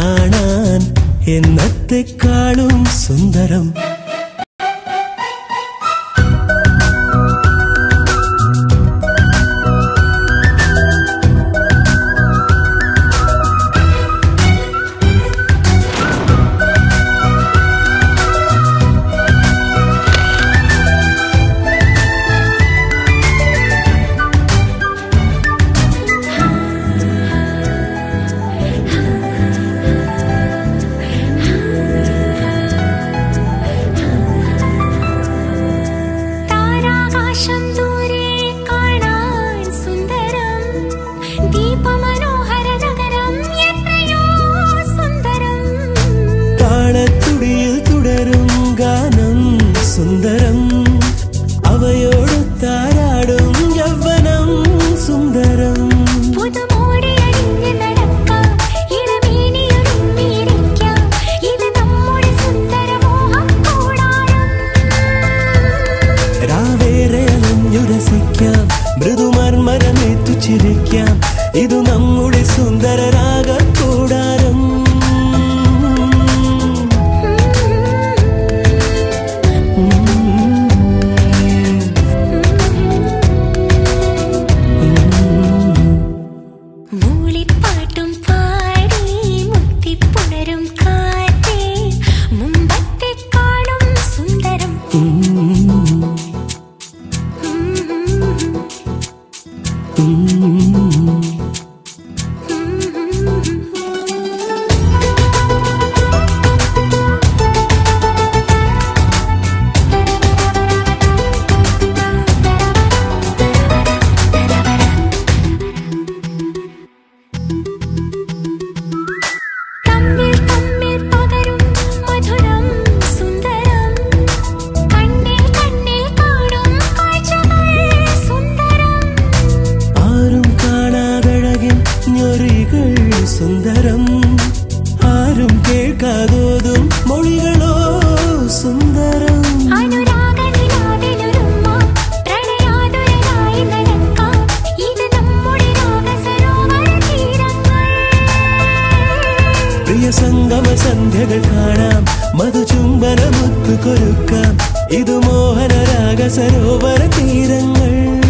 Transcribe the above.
കാണാൻ എന്നത്തെക്കാളും സുന്ദരം താരാകാശം ദൂരെ കാണാൻ സുന്ദരം ദീപമനോഹര നഗരം എത്രയോ സുന്ദരം താളത്തുടിയിൽ തുടരും ഗാനം സുന്ദരം അവയോട് താരാടും യൗവനം സുന്ദരം പുതുമോടിയണിഞ്ഞ് നടക്കാം ഇളമേനിയൊരുമ്മിയിരിക്കാം ഇത് നമ്മുടെ സുന്ദര മോഹക്കൂടാരം രാവേറെ അലഞ്ഞുരസിക്കാം മൃദുമർമരമേറ്റു ചിരിക്കാം ഇതു നമ്മുടെ സുന്ദര രാഗക്കൂടാരം മൂളിപ്പാട്ടും പാടി മുത്തിപ്പുണരും കാറ്റേ മുമ്പത്തെ കാണും സുന്ദരം തമ്മിൽ തമ്മിൽ പകരും മധുരം സുന്ദരം കണ്ണിൽ കണ്ണിൽ കാണും കാഴ്ചകൾ സുന്ദരം ആരും കാണാതഴകിൻ ഞൊറികൾ സുന്ദരം ആരും കേൾക്കാതോതും മൊഴികളോ സുന്ദരം അനുരാഗനിലാവിലൊരുമ്മ പ്രണയാതുരനായി നടക്കാം ഇത് നമ്മുടെ രാഗസരോവര തീരങ്ങൾ പ്രിയ സംഗമ സന്ധ്യകൾ കാണാം മധുചുംബനമുത്തു കൊരുക്കാം ഇത് മോഹനരാഗ സരോവര തീരങ്ങൾ